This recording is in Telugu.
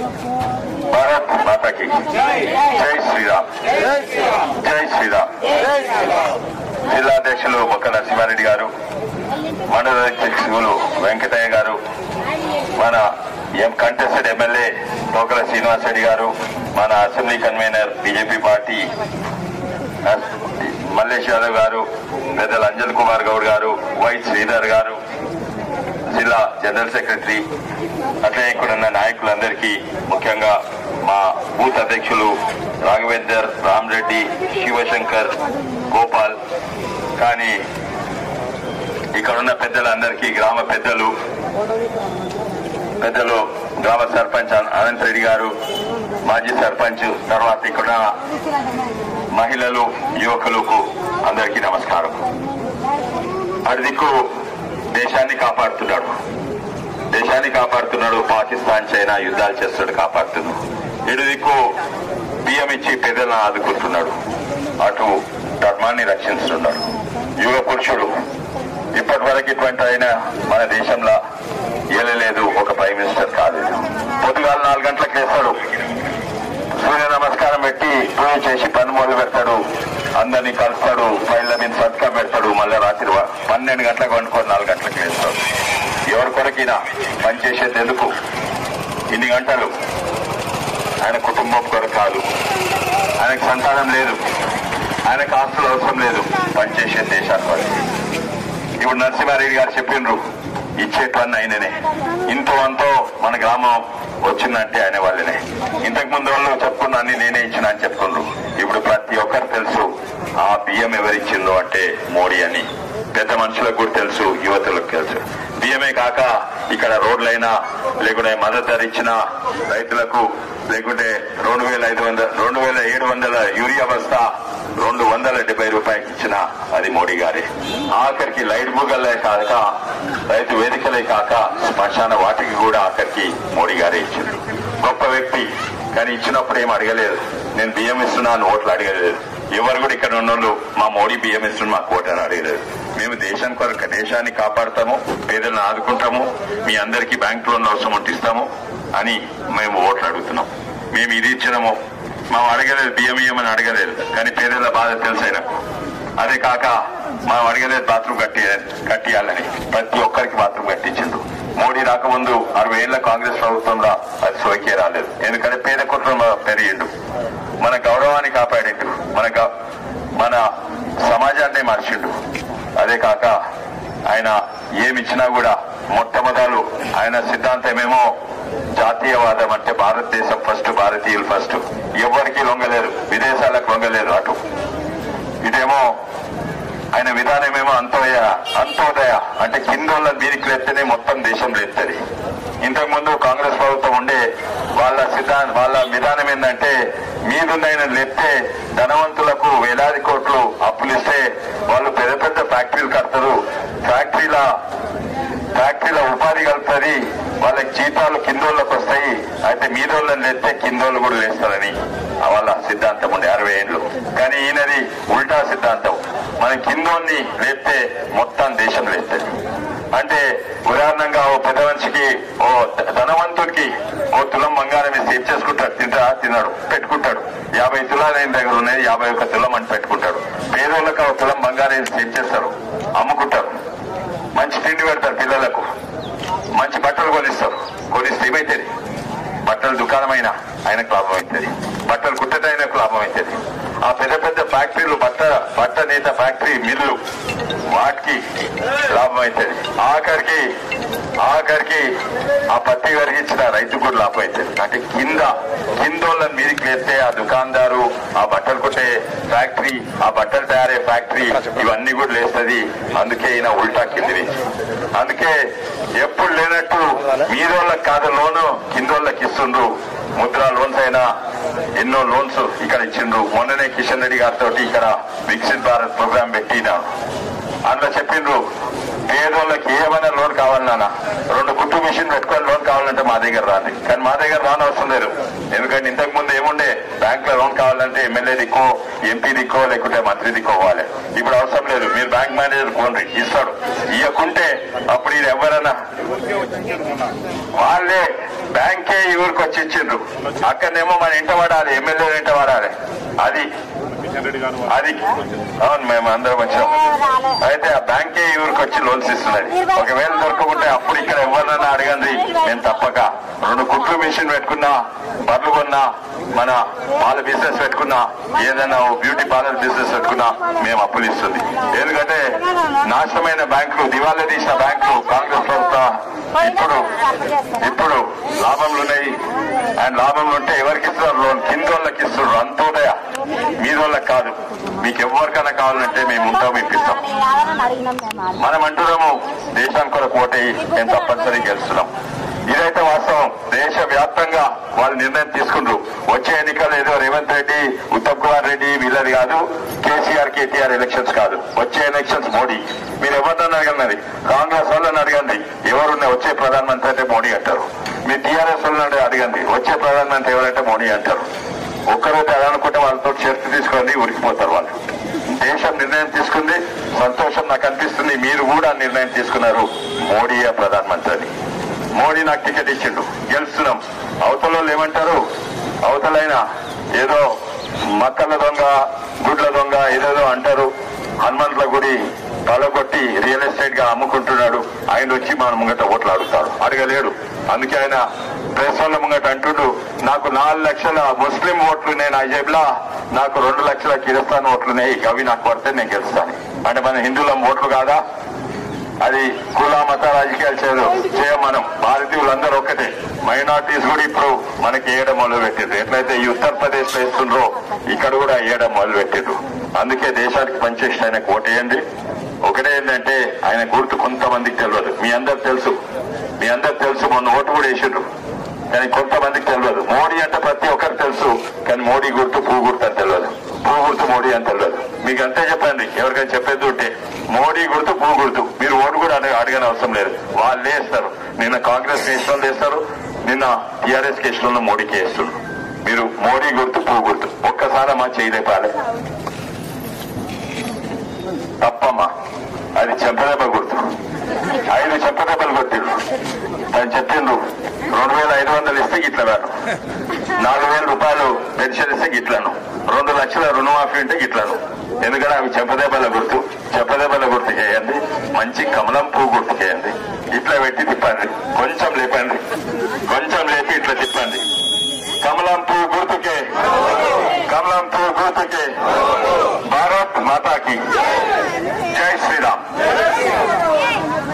భారత్ మాతకి జై శ్రీరామ్ జై శ్రీరామ్ జిల్లా అధ్యక్షులు బొక్క నరసింహారెడ్డి గారు మండల అధ్యక్షులు వెంకటయ్య గారు మన ఎం కంటెస్టెడ్ ఎమ్మెల్యే టోకల శ్రీనివాస్ రెడ్డి గారు మన assembly convener BJP party Mallesh Yadav గారు పెద్దల అంజన్ కుమార్ గౌడ్ గారు వై శ్రీధర్ గారు జిల్లా జనరల్ సెక్రటరీ అట్లే ఇక్కడ ఉన్న నాయకులందరికీ ముఖ్యంగా మా బూత్ అధ్యక్షులు రాఘవేందర్ రామరెడ్డి శివశంకర్ గోపాల్ కానీ ఇక్కడ ఉన్న పెద్దలందరికీ గ్రామ పెద్దలు పెద్దలు గ్రామ సర్పంచ్ అనంత్ రెడ్డి గారు మాజీ సర్పంచ్ తర్వాత ఇక్కడ మహిళలు యువకులకు అందరికీ నమస్కారం అటు దిక్కు దేశాన్ని కాపాడుతున్నాడు దేశాన్ని కాపాడుతున్నాడు పాకిస్తాన్ చైనా యుద్ధాలు చేస్తాడు కాపాడుతున్నాడు ఇటు దిక్కు బియ్యం ఇచ్చి పేదలను ఆదుకుంటున్నాడు అటు ధర్మాన్ని రక్షిస్తున్నాడు యుగ పురుషుడు ఇప్పటి వరకు ఇటువంటి ఆయన మన దేశంలో ఏలలేదు ఒక ప్రైమ్ మినిస్టర్ కాలేదు పొద్దుగాల నాలుగు గంటలకు వేస్తాడు సూర్య నమస్కారం పెట్టి పూజ చేసి పని మొదలు పెడతాడు అందరినీ కలుస్తాడు ఫైళ్ళ మీద సత్కా పెడతాడు మళ్ళీ రాత్రి వ- పన్నెండు గంటలకు వండుకొని నాలుగు గంటలకు వేస్తాడు ఎవరి కొరకినా పని చేసేది ఎందుకు ఇన్ని గంటలు ఆయన కుటుంబం కొరకు కాదు ఆయనకు సంతానం లేదు ఆయనకు ఆస్తులు అవసరం లేదు పనిచేసే దేశాల కొరకు ఇప్పుడు నరసింహారెడ్డి గారు చెప్పిండ్రు ఇచ్చేటవన్నీ ఆయననే ఇంతో అంతో మన గ్రామం వచ్చిందంటే ఆయన వాళ్ళనే ఇంతకు ముందు వాళ్ళు చెప్పుకున్న అన్ని నేనే ఇచ్చిన అని చెప్పుకుండ్రు ఇప్పుడు ప్రతి ఒక్కరు తెలుసు ఆ బియ్యం ఎవరిచ్చిందో అంటే మోడీ అని పెద్ద మనుషులకు కూడా తెలుసు యువతులకు తెలుసు బియ్యమే కాక ఇక్కడ రోడ్లైనా లేకుంటే మద్దతు ధర ఇచ్చిన రైతులకు లేకుంటే రెండు వేల ఐదు వందల రెండు వేల ఏడు వందల యూరియా బస్తా రెండు వందల డెబ్బై రూపాయలకి ఇచ్చిన అది మోడీ గారే ఆఖరికి లైట్ బుగ్గలే కాక రైతు వేదికలే కాక శ్మశాన వాటికి కూడా ఆఖరికి మోడీ గారే ఇచ్చింది గొప్ప వ్యక్తి కానీ ఇచ్చినప్పుడు ఏం అడగలేదు నేను బియ్యం ఇస్తున్నాను ఓట్లు అడగలేదు ఎవరు కూడా ఇక్కడ ఉన్నోళ్ళు మా మోడీ బియ్యం ఇస్తున్న మాకు ఓటు అని అడగలేదు మేము దేశం కొరకు దేశాన్ని కాపాడుతాము పేదలను ఆదుకుంటాము మీ అందరికీ బ్యాంక్ లోన్ అవసరం ఉంటే ఇస్తాము అని మేము ఓట్లు అడుగుతున్నాం మేము ఇది ఇచ్చినాము మనం అడగలేదు బియ్యం ఇయ్యమని అడగలేదు కానీ పేదల బాధ తెలుసు ఆయనకు అదే కాక మనం అడగలేదు బాత్రూమ్ కట్టి కట్టియాలని ప్రతి ఒక్కరికి బాత్రూమ్ కట్టించిండు మోడీ రాకముందు అరవై ఏళ్ల కాంగ్రెస్ ప్రభుత్వంలో అది సోకే రాలేదు ఎందుకంటే పేద కుటుంబం పెరిగిండు మన గౌరవాన్ని కాపాడిండు మన గ- మన సమాజాన్ని మార్చిండు అదే కాక ఆయన ఏమిచ్చినా కూడా మొట్టమొదలు ఆయన సిద్ధాంతమేమో జాతీయవాదం అంటే భారతదేశం ఫస్ట్ భారతీయులు ఫస్ట్ ఎవరికి లొంగలేరు విదేశాలకు లొంగలేరు అటు ఇదేమో ఆయన విధానమేమో అంతోదయ అంతోదయ అంటే కింద వాళ్ళ మీదికి లేస్తేనే మొత్తం దేశం లేస్తుంది ఇంతకు ముందు కాంగ్రెస్ ప్రభుత్వం ఉండే వాళ్ళ సిద్ధాంతం వాళ్ళ విధానం ఏంటంటే మీదున్న లేస్తే ధనవంతులకు వేలాది కోట్లు అప్పులు ఇస్తే వాళ్ళు పెద్ద పెద్ద ఫ్యాక్టరీలు కడతారు ఫ్యాక్టరీల ఫ్యాక్టరీల ఉపాధి కలుపుతుంది వాళ్ళకి జీతాలు కిందోళ్ళకి వస్తాయి అయితే మీదోళ్ళని లేస్తే కిందోళ్ళు కూడా లేస్తారని ఆ వాళ్ళ సిద్ధాంతం ఉండే అరవై ఏళ్ళు కానీ ఈయనది ఉల్టా సిద్ధాంతం మన కిందోన్ని లేస్తే మొత్తం దేశం లేస్తుంది అంటే ఉదాహరణంగా ఓ పెద్ద మనిషికి ఓ ధ- ధనవంతుడికి ఓ తులం బంగారం వేసి ఏం చేసుకుంటాడు తింటా తిన్నాడు పెట్టుకుంటాడు యాభై తులాలు ఆయన దగ్గర ఉన్నాయి యాభై ఒక్క తులం అని పెట్టుకుంటాడు పేదోళ్ళకి ఆ తులం బంగారం వేసి ఏం చేస్తారు అమ్ముకుంటారు మంచి తిండి పెడతారు పిల్లలకు మంచి బట్టలు కొనిస్తారు కొనిస్తే ఏమైతుంది బట్టల దుకాణమైనా ఆయనకు లాభం అవుతుంది బట్టలు కుట్టట ఆయనకు లాభం అవుతుంది ఆ పెద్ద పెద్ద ఫ్యాక్టరీలు బట్ట బట్ట నేత ఫ్యాక్టరీ మిల్లు వాటికి లాభం అవుతుంది ఆఖరికి ఆఖరికి ఆ పత్తి వరకు ఇచ్చిన రైతు కూడా లాభం అవుతుంది అంటే కింద కిందోళ్ళని మీదకి వేస్తే ఆ దుకాణదారు ఆ బట్టలు కుట్టే ఫ్యాక్టరీ ఆ బట్టలు తయారయ్యే ఫ్యాక్టరీ ఇవన్నీ కూడా లేస్తుంది అందుకే ఈయన ఉల్టా కింది నుంచి అందుకే ఎప్పుడు లేనట్టు మీదోళ్ళకి కాదు లోను కిందోళ్ళకి ఇస్తుండ్రు ముద్రా లోన్స్ అయినా ఎన్నో లోన్స్ ఇక్కడ ఇచ్చిండ్రు మొన్ననే కిషన్ రెడ్డి గారితో ఇక్కడ వికసిత్ భారత్ ప్రోగ్రాం పెట్టిన అందులో చెప్పిండ్రు పేదోళ్ళకి ఏమైనా లోన్ కావాలన్నా రెండు కుట్టు మిషన్ పెట్టుకొని లోన్ కావాలంటే మా దగ్గర రాండి కానీ మా దగ్గర రాని అవసరం లేదు ఎందుకంటే ఇంతకు ముందు ఏముండే బ్యాంక్ లో లోన్ కావాలంటే ఎమ్మెల్యే దిక్కో ఎంపీ దిక్కో లేకుంటే మంత్రి దిక్కో పోవాలి ఇప్పుడు అవసరం లేదు మీరు బ్యాంక్ మేనేజర్ కోండి ఇస్తాడు ఇవ్వకుంటే అప్పుడు ఇది ఎవరైనా వాళ్ళే బ్యాంకే ఈ ఊరికి వచ్చి ఇచ్చిండ్రు అక్కడనేమో మన ఇంట పడాలి ఎమ్మెల్యే ఇంట పడాలి అది అది అవును మేము అందరం వచ్చాం అయితే ఆ బ్యాంకే ఈ ఊరికి వచ్చి లోన్స్ ఇస్తున్నది ఒకవేళ దొరకకుంటే అప్పుడు ఇక్కడ ఎవరినైనా అడగండి మేము తప్పక రెండు కుట్లు మిషన్ పెట్టుకున్నా బర్లు కొన్నా మన పాల బిజినెస్ పెట్టుకున్నా ఏదైనా ఓ బ్యూటీ పార్లర్ బిజినెస్ పెట్టుకున్నా మేము అప్పులు ఇస్తుంది ఎందుకంటే నాశనమైన బ్యాంకులు దివాలా తీసిన బ్యాంకులు కాంగ్రెస్ ప్రభుత్వం ఇప్పుడు ఇప్పుడు లాభంలు ఉన్నాయి అండ్ లాభంలు ఉంటే ఎవరికి ఇస్తున్నారు లోన్ కింద వాళ్ళకి ఇస్తున్నారు అంతోదయ మీద వాళ్ళకి కాదు మీకు ఎవరికైనా కావాలంటే మేము ఉంటాం మీకు ఇస్తాం మనం అంటున్నాము దేశానికి కొరకు ఓటేయి మేము తప్పనిసరి గెలుస్తున్నాం ఇదైతే వాస్తవం దేశ వ్యాప్తంగా వాళ్ళు నిర్ణయం తీసుకుండ్రు వచ్చే ఎన్నికలు ఏదో రేవంత్ రెడ్డి ఉత్తమ్ కుమార్ రెడ్డి వీళ్ళది కాదు కేసీఆర్ కేటీఆర్ ఎలక్షన్స్ కాదు వచ్చే ఎలక్షన్స్ మోడీ మీరు ఎవరినైనా అడగండి కాంగ్రెస్ వాళ్ళని అడగండి ఎవరున్న వచ్చే ప్రధానమంత్రి అంటే మోడీ అంటారు మీరు టీఆర్ఎస్ వాళ్ళని అడగండి వచ్చే ప్రధానమంత్రి ఎవరంటే మోడీ అంటారు ఒక్కరైతే అలా అనుకుంటే వాళ్ళతో చర్చ తీసుకొని ఉరికిపోతారు వాళ్ళు దేశం నిర్ణయం తీసుకుంది సంతోషం నాకు అనిపిస్తుంది మీరు కూడా నిర్ణయం తీసుకున్నారు మోడీయే ప్రధానమంత్రి అని మోడీ నాకు టికెట్ ఇచ్చిండు గెలుస్తున్నాం అవతల వాళ్ళు ఏమంటారు అవతలైన ఏదో మక్కల దొంగ గుడ్ల దొంగ ఏదేదో అంటారు హనుమంతుల గుడి తలగొట్టి రియల్ ఎస్టేట్ గా అమ్ముకుంటున్నాడు ఆయన వచ్చి మన ముంగట ఓట్లు అడుగుతాడు అడగలేడు అందుకే ఆయన ప్రెస్ వాళ్ళ ముంగట అంటుడు నాకు నాలుగు లక్షల ముస్లిం ఓట్లు నేను అజేబ్లా నాకు రెండు లక్షల కిరస్థాన్ ఓట్లున్నాయి అవి నాకు పడితే నేను గెలుస్తాను అంటే మన హిందువుల ఓట్లు కాదా అది కుల మత రాజకీయాలు చేయదు చేయం మనం భారతీయులందరూ ఒక్కటే మైనార్టీస్ కూడా ఇప్పుడు మనకి వేయడం మొదలు పెట్టిండ్రు ఎట్లయితే ఈ ఉత్తరప్రదేశ్ లో ఇస్తుండ్రో ఇక్కడ కూడా వేయడం మొదలు పెట్టిండ్రు అందుకే దేశానికి పనిచేసిన ఆయనకు ఓటేయండి ఒకటే ఏంటంటే ఆయన గుర్తు కొంతమందికి తెలియదు మీ అందరు తెలుసు మీ అందరు తెలుసు మొన్న ఓటు కూడా వేసిండ్రు కానీ కొంతమందికి తెలియదు మోడీ అంటే ప్రతి ఒక్కరు తెలుసు కానీ మోడీ గుర్తు పువ్వు గుర్తు అని తెలియదు పువ్వు గుర్తు మోడీ అని తెలియదు మీకు అంతే చెప్పండి ఎవరికైనా చెప్పేది ఉంటే మోడీ గుర్తు పువ్వు గుర్తు మీరు ఓటు కూడా అడగ అడగని అవసరం లేదు వాళ్ళే వేస్తారు నిన్న కాంగ్రెస్ కేసులో వేస్తారు నిన్న టీఆర్ఎస్ కేసులో మోడీకి వేస్తున్నారు మీరు మోడీ గుర్తు పువ్వు గుర్తు ఒక్కసారి మా చేయలేపాలి తప్పమ్మా అది చెంపదెబ్బ గుర్తు ఐదు చెంపదెబ్బలు కొట్టిండ్రు తను చెప్పిండ్రు రెండు వేల ఐదు వందలు ఇస్తే గిట్ల వేను నాలుగు వేల రూపాయలు పెన్షన్ ఇస్తే గిట్లను రెండు లక్షల రుణమాఫీ ఉంటే గిట్లను ఎందుకంటే అవి చెంపదెబ్బల గుర్తు చెంపదెబ్బల గుర్తు చేయండి మంచి కమలం పువ్వు గుర్తు చేయండి ఇట్లా పెట్టి తిప్పండి కొంచెం లేపండి